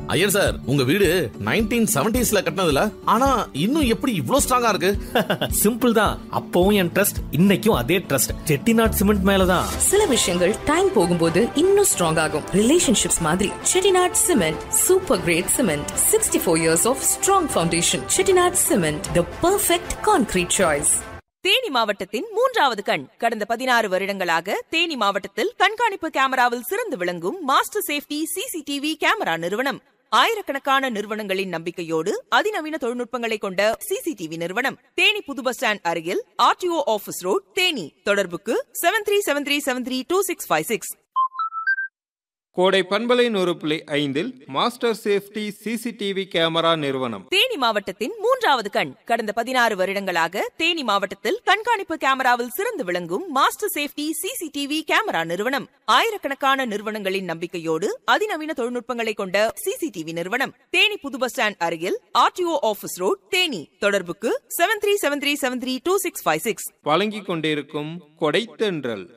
Iyer sir உங்க வீடு nineteen செவன்டிஸ்ல கட்டினதுல ஆனா இன்னும் எப்படி இவ்ளோ ஸ்ட்ராங்கா இருக்கு சிம்பிள் தான் அப்பவும் என் ட்ரஸ்ட் இன்னைக்கும் அதே ட்ரஸ்ட் செட்டிநாட் சிமெண்ட் மேலதான் சில விஷயங்கள் டைம் போகும்போது இன்னும் ஸ்ட்ராங் ஆகும் ரிலேஷன்ஷிப்ஸ் மாதிரி Chettinad cement super great cement sixty four years of strong foundation Chettinad cement the perfect concrete choice Theni மாவட்டத்தின் மூன்றாவது கண் கடந்த பதினாறு வருடங்களாக தேனி மாவட்டத்தில் கண்காணிப்பு கேமராவில் சிறந்து விளங்கும் மாஸ்டர் சேஃப்டி சிசிடிவி கேமரா நிறுவனம் ஆயிரக்கணக்கான நிறுவனங்களின் நம்பிக்கையோடு அதிநவீன தொழில்நுட்பங்களை கொண்ட சிசிடிவி நிறுவனம் தேனி புது பஸ் ஸ்டாண்ட் அருகில் ஆர்டிஓ ஆபீஸ் ரோட் தேனி தொடர்புக்கு seven three seven three seven three two six five six Kodai பண்பலை நூறு புள்ளி ஐந்தில் மாஸ்டர் சேஃப்டி சிசிடிவி கேமரா நிறுவனம் தேனி மாவட்டத்தின் மூன்றாவது கண் கடந்த பதினாறு வருடங்களாக தேனி மாவட்டத்தில் கண்காணிப்பு கேமராவில் சிறந்து விளங்கும் மாஸ்டர் சேஃப்டி சிசிடிவி கேமரா நிறுவனம் ஆயிரக்கணக்கான நிறுவனங்களின் நம்பிக்கையோடு அதிநவீன தொழில்நுட்பங்களை கொண்ட சிசிடிவி நிறுவனம் தேனி புது பஸ் ஸ்டாண்ட் அருகில் ஆர்டிஓ ஆபீஸ் ரோட் தேனி தொடர்புக்கு seven three seven three seven three two six five six வழங்கிக் கொண்டிருக்கும் கொடைத்தென்றல்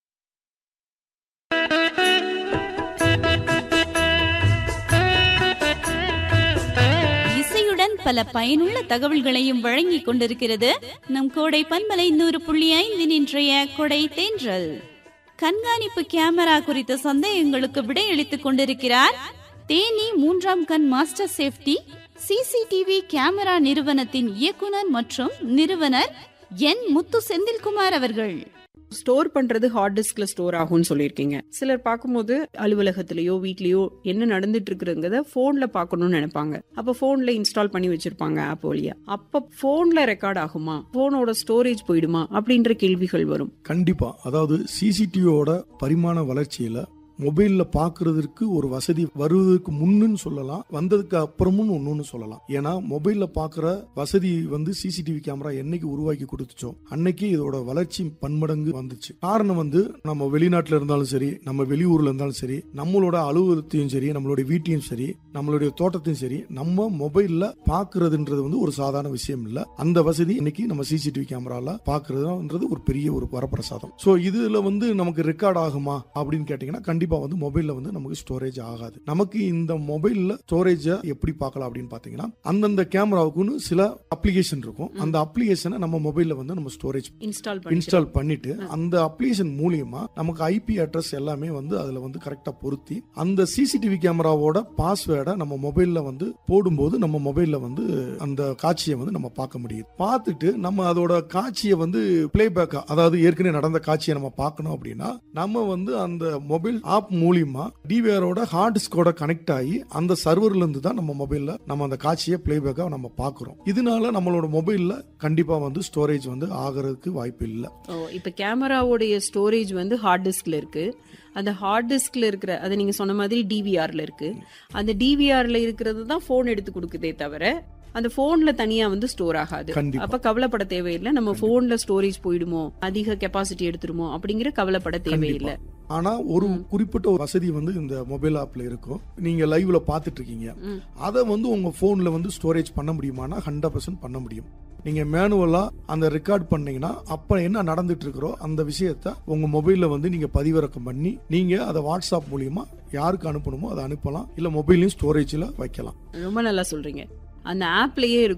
இசையுடன் பல பயனுள்ள தகவல்களையும் வழங்கிக் கொண்டிருக்கிறது நம் கோடை பண்பலை நூறு புள்ளி ஐந்தின் இன்றைய கொடை தேன்றல் கண்காணிப்பு கேமரா குறித்த சந்தேகங்களுக்கு விடையளித்துக் கொண்டிருக்கிறார் தேனி மூன்றாம் கண் மாஸ்டர் சேஃப்டி சிசிடிவி கேமரா நிறுவனத்தின் இயக்குனர் மற்றும் நிறுவனர் என் முத்து செந்தில்குமார் அவர்கள் ஸ்டோர் பண்றது ஹார்ட் டிஸ்க்ல ஸ்டோர் ஆகும்னு சொல்லியிருக்கீங்க சிலர் பார்க்கும்போது அலுவலகத்திலயோ வீட்லயோ என்ன நடந்துட்டு இருக்குங்கிறத போன்ல பார்க்கணும்னு நினைப்பாங்க அப்ப போன்ல இன்ஸ்டால் பண்ணி வச்சிருப்பாங்க ஆப் வழியா அப்ப போன்ல ரெக்கார்ட் ஆகுமா போனோட ஸ்டோரேஜ் போயிடுமா அப்படின்ற கேள்விகள் வரும் கண்டிப்பா அதாவது சிசிடிவியோட பரிமாண வளர்ச்சியில மொபைல்ல பாக்குறதுக்கு ஒரு வசதி வருவதற்கு முன்னுன்னு சொல்லலாம் வந்ததுக்கு அப்புறமும் ஒன்னுன்னு சொல்லலாம் ஏன்னா மொபைல்ல பாக்குற வசதி வந்து சிசிடிவி கேமரா என்னைக்கு உருவாக்கி கொடுத்துச்சோ அன்னைக்கு இதோட வளர்ச்சி பன்மடங்கு வந்துச்சு காரணம் வந்து நம்ம வெளிநாட்டுல இருந்தாலும் சரி நம்ம வெளியூர்ல இருந்தாலும் சரி நம்மளோட அலுவலகத்தையும் சரி நம்மளுடைய வீட்டையும் சரி நம்மளுடைய தோட்டத்தையும் சரி நம்ம மொபைல்ல பாக்குறதுன்றது வந்து ஒரு சாதாரண விஷயம் இல்ல அந்த வசதி இன்னைக்கு நம்ம சிசிடிவி கேமரால பாக்குறதுன்றது ஒரு பெரிய ஒரு வரப்பிரசாதம் சோ இதுல வந்து நமக்கு ரெக்கார்ட் ஆகுமா அப்படின்னு கேட்டீங்கன்னா கண்டிப்பா வந்து மொபைல்ல வந்து நமக்கு ஸ்டோரேஜ் ஆகாது நமக்கு இந்த மொபைல்ல ஸ்டோரேஜ எப்படி பார்க்கலாம் அப்படின்னு பாத்தீங்கன்னா அந்தந்த கேமராவுக்குன்னு சில அப்ளிகேஷன் இருக்கும் அந்த அப்ளிகேஷனை நம்ம மொபைல்ல வந்து நம்ம ஸ்டோரேஜ் இன்ஸ்டால் பண்ணி இன்ஸ்டால் பண்ணிட்டு அந்த அப்ளிகேஷன் மூலியமா நமக்கு ஐபி அட்ரஸ் எல்லாமே வந்து அதுல வந்து கரெக்டா பொருத்தி அந்த சிசிடிவி கேமராவோட பாஸ்வேர்டை நம்ம மொபைல்ல வந்து போடும்போது நம்ம மொபைல்ல வந்து அந்த காட்சியை வந்து நம்ம பார்க்க முடியுது பார்த்துட்டு நம்ம அதோட காட்சியை வந்து பிளேபேக்கா அதாவது ஏற்கனவே நடந்த காட்சியை நம்ம பார்க்கணும் அப்படின்னா நம்ம வந்து அந்த மொபைல் ஆப் மூலியமா டிவிஆரோட ஹார்ட் டிஸ்கோட கனெக்ட் ஆகி அந்த சர்வர்ல இருந்து தான் நம்ம மொபைல்ல நம்ம அந்த காட்சியை பிளேபேக்கா நம்ம பார்க்கிறோம் இதனால நம்மளோட மொபைல்ல கண்டிப்பா வந்து ஸ்டோரேஜ் வந்து ஆகிறதுக்கு வாய்ப்பு இல்லை ஓ, இப்ப கேமராவோடைய ஸ்டோரேஜ் வந்து ஹார்ட் டிஸ்க்ல இருக்கு அந்த ஹார்ட் டிஸ்க்ல இருக்கிற அது நீங்க சொன்ன மாதிரி டிவிஆர்ல இருக்கு அந்த டிவிஆர்ல இருக்கிறது தான் போன் எடுத்து கொடுக்குதே தவிர அந்த போன்ல தனியா வந்து ஸ்டோர் ஆகாது கண்டிப்பா. அப்ப கவலைப்பட தேவையில்லை நம்ம போன்ல ஸ்டோரேஜ் போயிடுமோ அதிக கெப்பாசிட்டி எடுத்துருமோ அப்படிங்கிற கவலைப்பட தேவையில்லை ஆனா ஒரு குறிப்பிட்ட ஒரு வசதி வந்து இந்த மொபைல் ஆப்ல இருக்கும் நீங்க லைவ்ல பாத்துட்டு இருக்கீங்க அதை வந்து உங்க போன்ல வந்து ஸ்டோரேஜ் பண்ண முடியுமானா ஹண்ட்ரட் பர்சன்ட் பண்ண முடியும் நீங்க மேனுவலா அந்த ரெக்கார்ட் பண்ணீங்கன்னா அப்ப என்ன நடந்துட்டு இருக்கிறோ அந்த விஷயத்த உங்க மொபைல்ல வந்து நீங்க பதிவிறக்கம் பண்ணி நீங்க அதை வாட்ஸ்அப் மூலியமா யாருக்கு அனுப்பணுமோ அதை அனுப்பலாம் இல்ல மொபைல்லையும் ஸ்டோரேஜ்ல வைக்கலாம் ரொம்ப நல்லா சொல்றீங்க அந்த ஆப்லயே இருக்கும்